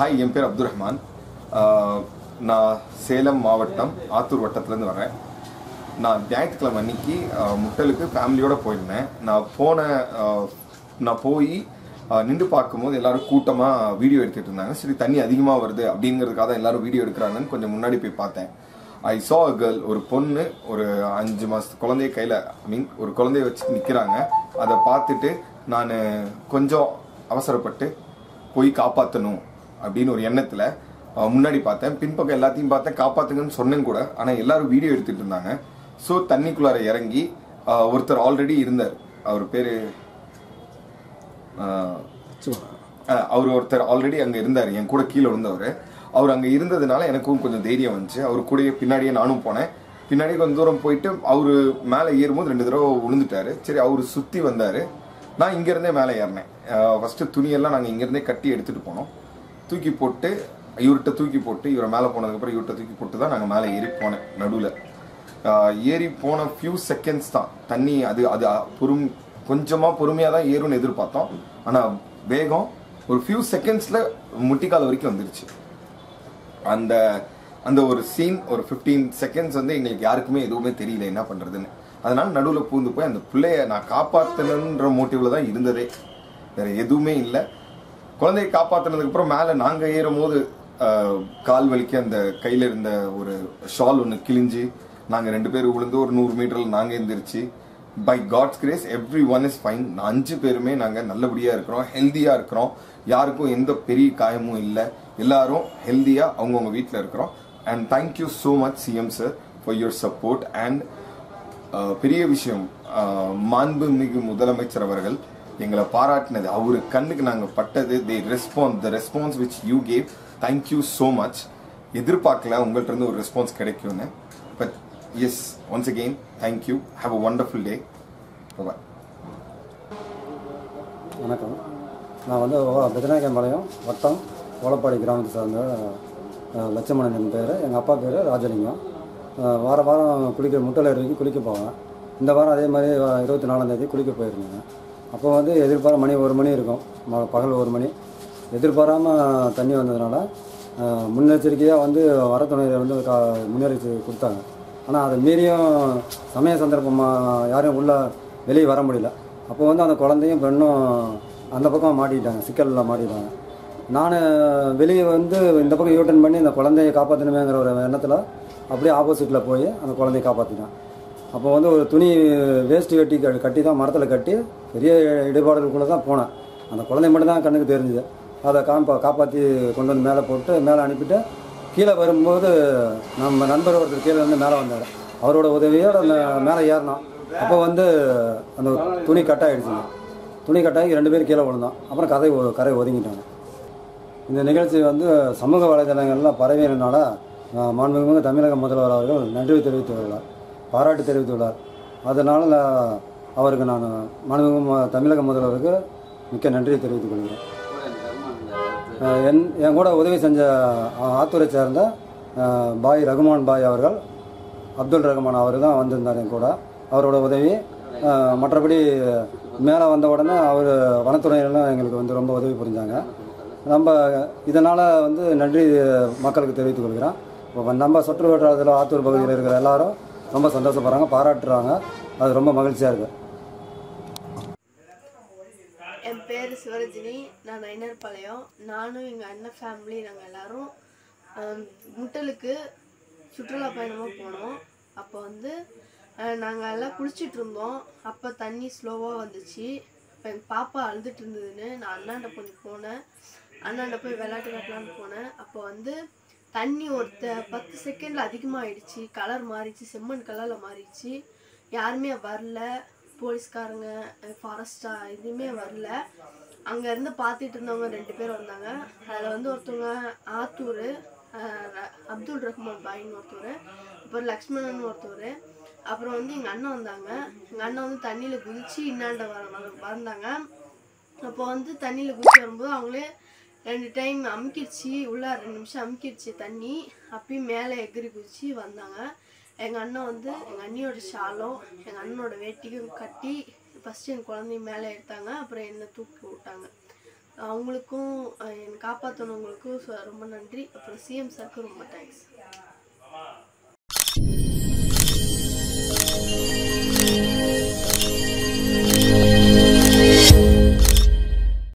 hi என் பேர் அப்துல் ரஹ்மான் ஆஹ், நான் சேலம் மாவட்டம் ஆத்தூர் வட்டத்துலேருந்து வரேன் நான் ஞாயிற்றுக்கிழமை அன்னைக்கு ஆஹ், முட்டலுக்கு ஃபேமிலியோட போயிருந்தேன் நான் போன ஆஹ், நான் போய் ஆஹ், நின்று பார்க்கும்போது எல்லாரும் கூட்டமாக வீடியோ எடுத்துட்டு இருந்தாங்க சரி தண்ணி அதிகமாக வருது அப்படிங்கிறதுக்காக தான் எல்லாரும் வீடியோ எடுக்கிறாங்கன்னு கொஞ்சம் முன்னாடி போய் பார்த்தேன் ஐ saw a கேர்ள் ஒரு பொண்ணு ஒரு அஞ்சு மாசத்து குழந்தைய கையில் ஐ மீன் ஒரு குழந்தைய வச்சு நிற்கிறாங்க அதை பார்த்துட்டு நான் கொஞ்சம் அவசரப்பட்டு போய் காப்பாற்றணும் அப்படின்னு ஒரு எண்ணத்தில் முன்னாடி பார்த்தேன் பின்பக்கம் எல்லாத்தையும் பார்த்தேன் காப்பாத்துங்கன்னு சொன்னேன் கூட ஆனால் எல்லாரும் வீடியோ எடுத்துட்டு இருந்தாங்க ஸோ தண்ணிக்குள்ளார இறங்கி ஆஹ், ஒருத்தர் ஆல்ரெடி இருந்தார் அவர் பேர் அவர் ஒருத்தர் ஆல்ரெடி அங்கே இருந்தார் என் கூட கீழே விழுந்தவர் அவர் அங்கே இருந்ததுனால எனக்கும் கொஞ்சம் தைரியம் வந்துச்சு அவர் கூடயே பின்னாடியே நானும் போனேன் பின்னாடியே கொஞ்சம் தூரம் போயிட்டு அவர் மேலே ஏறும்போது ரெண்டு தடவை விழுந்துட்டாரு சரி அவர் சுற்றி வந்தார் நான் இங்கேருந்தே மேலே ஏறினேன் ஃபஸ்ட்டு துணியெல்லாம் நாங்கள் இங்கேருந்தே கட்டி எடுத்துகிட்டு போனோம் தூக்கி போட்டு இவர்கிட்ட தூக்கி போட்டு இவரை மேலே போனதுக்கப்புறம் இவர்கிட்ட தூக்கி போட்டு தான் நாங்கள் மேலே ஏறி போனேன் நடுவில் ஏறி போன ஃபியூ செகண்ட்ஸ் தான் தண்ணி அது அது பொறும் கொஞ்சமாக பொறுமையாக தான் ஏறும்னு எதிர்பார்த்தோம் ஆனால் வேகம் ஒரு ஃபியூ செகண்ட்ஸில் முட்டிக்கால் வரைக்கும் வந்துருச்சு அந்த அந்த ஒரு சீன் ஒரு 15 செகண்ட்ஸ் வந்து எங்களுக்கு யாருக்குமே எதுவுமே தெரியல என்ன பண்றதுன்னு அதனால நடுவில் பூந்து போய் அந்த பிள்ளைய நான் காப்பாற்றணுன்ற மோட்டிவ்ல தான் இருந்ததே வேற எதுவுமே இல்லை குழந்தையை காப்பாற்றினதுக்கு அப்புறம் மேலே நாங்கள் ஏறும் போது ஆஹ், கால் வலிக்கு அந்த கையில் இருந்த ஒரு ஷால் ஒன்று கிழிஞ்சு நாங்கள் ரெண்டு பேரும் விழுந்து ஒரு நூறு மீட்டரில் நாங்கள் எந்திரிச்சு by God's grace everyone is fine அஞ்சு பேருமே நாங்கள் நல்லபடியாக இருக்கிறோம் ஹெல்த்தியாக இருக்கிறோம் யாருக்கும் எந்த பெரிய காயமும் இல்லை எல்லாரும் ஹெல்த்தியாக அவங்கவுங்க வீட்டில் இருக்கிறோம் and thank you so much CM sir for your support and பெரிய விஷயம் ஆஹ், மாண்புமிகு முதலமைச்சர் அவர்கள் எங்களை பாராட்டினது அவரு கண்ணுக்கு நாங்கள் பட்டது the response the response which you gave thank you so much எதிர்பார்க்கல உங்கள்ட்ட இருந்து ஒரு ரெஸ்பான்ஸ் கிடைக்கும்னு but yes once again thank you have a wonderful day bye வணக்கம் நான் வந்து பெத்தநாயக்கம்பாளையம் வட்டம் ஓலப்பாடி கிராமத்தை சார்ந்த அஹ், லட்சுமணன் என் பேர் எங்கள் அப்பா பேர் ராஜலிங்கம் அஹ், வார வாரம் குளிக்க முட்டல் இறங்கி குளிக்க போவேன் இந்த வாரம் அதே மாதிரி அஹ், இருபத்தி நாலாந்தேதி குளிக்க போயிருந்தேங்க அப்போ வந்து எதிர்பார மணி ஒரு மணி இருக்கும் ம- பகல் ஒரு மணி எதிர்பாராமல் தண்ணி வந்ததுனால அஹ், முன்னெச்சரிக்கையாக வந்து வரத்துணையில் வந்து கா முன்னெச்சரிக்கை கொடுத்தாங்க ஆனால் அதை மீறியும் சமய சந்தர்ப்பமாக யாரும் உள்ள வெளியே வர முடியல அப்போ வந்து அந்த குழந்தையும் பெண்ணும் அந்த பக்கம் மாட்டிக்கிட்டாங்க சிக்கலில் மாட்டிட்டாங்க நான் வெளியே வந்து இந்த பக்கம் யூட்டன் பண்ணி இந்த குழந்தைய காப்பாற்றணுமேங்கிற ஒரு எண்ணத்தில் அப்படியே ஆப்போசிட்டில் போய் அந்த குழந்தைய காப்பாற்றினேன் அப்போ வந்து ஒரு துணி வேஸ்ட் கட்டி க- கட்டி தான் மரத்தில் கட்டி பெரிய இடுபாடுகளுக்குள்ளே தான் போனேன் அந்த குழந்தை மட்டும் தான் கண்ணுக்கு தெரிஞ்சுது அதை காப்பா காப்பாற்றி கொண்டு வந்து மேலே போட்டு மேலே அனுப்பிட்டு கீழே வரும்போது நம்ம நண்பர் ஒருத்தர் கீழே வந்து மேலே வந்தார் அவரோட உதவியோட அந்த மேலே ஏறினோம் அப்போ வந்து அந்த துணி கட்டாயிடுச்சுங்க துணி கட்டாகி ரெண்டு பேரும் கீழே விழுந்தோம் அப்புறம் கதை ஒ- கரை ஒதுங்கிட்டாங்க இந்த நிகழ்ச்சி வந்து சமூக வலைதளங்களில் பரவியதுனால அஹ், மாண்புமிகு தமிழக முதல்வர் அவர்கள் நன்றி தெரிவித்துள்ளார் பாராட்டு தெரிவித்துள்ளார் அதனால் நான் அவருக்கு நான் மாண்புமிகு ம- தமிழக முதல்வருக்கு மிக்க நன்றியை தெரிவித்துக் கொள்கிறேன் அஹ், என் என் கூட உதவி செஞ்ச அஹ், ஆத்தூரை சேர்ந்த அஹ், பாய் ரகுமான் பாய் அவர்கள் அப்துல் ரஹ்மான் அவர் தான் வந்திருந்தார் என் கூட அவரோட உதவி அஹ், மற்றபடி மேலே வந்த உடனே அவர் வனத்துறையினரும் எங்களுக்கு வந்து ரொம்ப உதவி புரிஞ்சாங்க நம்ம இதனால் வந்து நன்றி மக்களுக்கு தெரிவித்துக் கொள்கிறோம் இப்போ நம்ம சுற்று வட்டாரத்தில் ஆத்தூர் பகுதியில் இருக்கிற எல்லாரும் ரொம்ப சந்தோஷப்படுறாங்க பாராட்டுறாங்க அது ரொம்ப மகிழ்ச்சியாக இருக்குது என் பேர் சிவரஜினி நான் நைனர்பாளையம் நானும் எங்கள் அண்ணன் ஃபேமிலி நாங்கள் எல்லாரும் ஆம், முட்டலுக்கு சுற்றுலா பயணமாக போனோம் அப்போ வந்து நாங்கள் எல்லாம் குளிச்சிட்டு இருந்தோம் அப்போ தண்ணி ஸ்லோவாக வந்துச்சு இப்போ எங்கள் பாப்பா அழுதுட்டு இருந்ததுன்னு நான் அண்ணாண்ட கொஞ்சம் போனேன் அண்ணாண்ட போய் விளையாட்டு காட்டலான்னு போனேன் அப்போ வந்து தண்ணி ஒருத்த பத்து செகண்டில் அதிகமாகிடுச்சு கலர் மாறிடுச்சு செம்மண் கலரில் மாறிடுச்சு யாருமே வரல போலீஸ்காரங்க ஃபாரஸ்டா எதுவுமே வரல அங்கேருந்து பார்த்துட்டு இருந்தவங்க ரெண்டு பேர் வந்தாங்க அதில் வந்து ஒருத்தவங்க ஆத்தூர் அஹ், ர- அப்துல் ரஹ்மான் பாயின்னு ஒருத்தவர் அப்புறம் லக்ஷ்மணன் ஒருத்தவர் அப்புறம் வந்து எங்கள் அண்ணன் வந்தாங்க எங்கள் அண்ணன் வந்து தண்ணியில் குதிச்சு இன்னாண்ட வர வர- வந்தாங்க அப்போ வந்து தண்ணியில் குதிச்சு வரும்போது அவங்களே ரெண்டு டைம் அமுக்கிடுச்சு உள்ள ரெண்டு நிமிஷம் அமுக்கிடுச்சு தண்ணி அப்பயும் மேலே எகிரி குதிச்சு வந்தாங்க எங்கள் அண்ணன் வந்து எங்கள் அண்ணியோட ஷாலும் எங்கள் அண்ணனோட வேட்டியும் கட்டி ஃபஸ்ட்டு என் குழந்தைய மேலே எடுத்தாங்க அப்புறம் என்னை தூக்கி விட்டாங்க அவங்களுக்கும் அஹ், என்னை காப்பாற்றினவங்களுக்கும் ரொம்ப நன்றி அப்புறம் சிஎம் சாருக்கு ரொம்ப தேங்க்ஸ்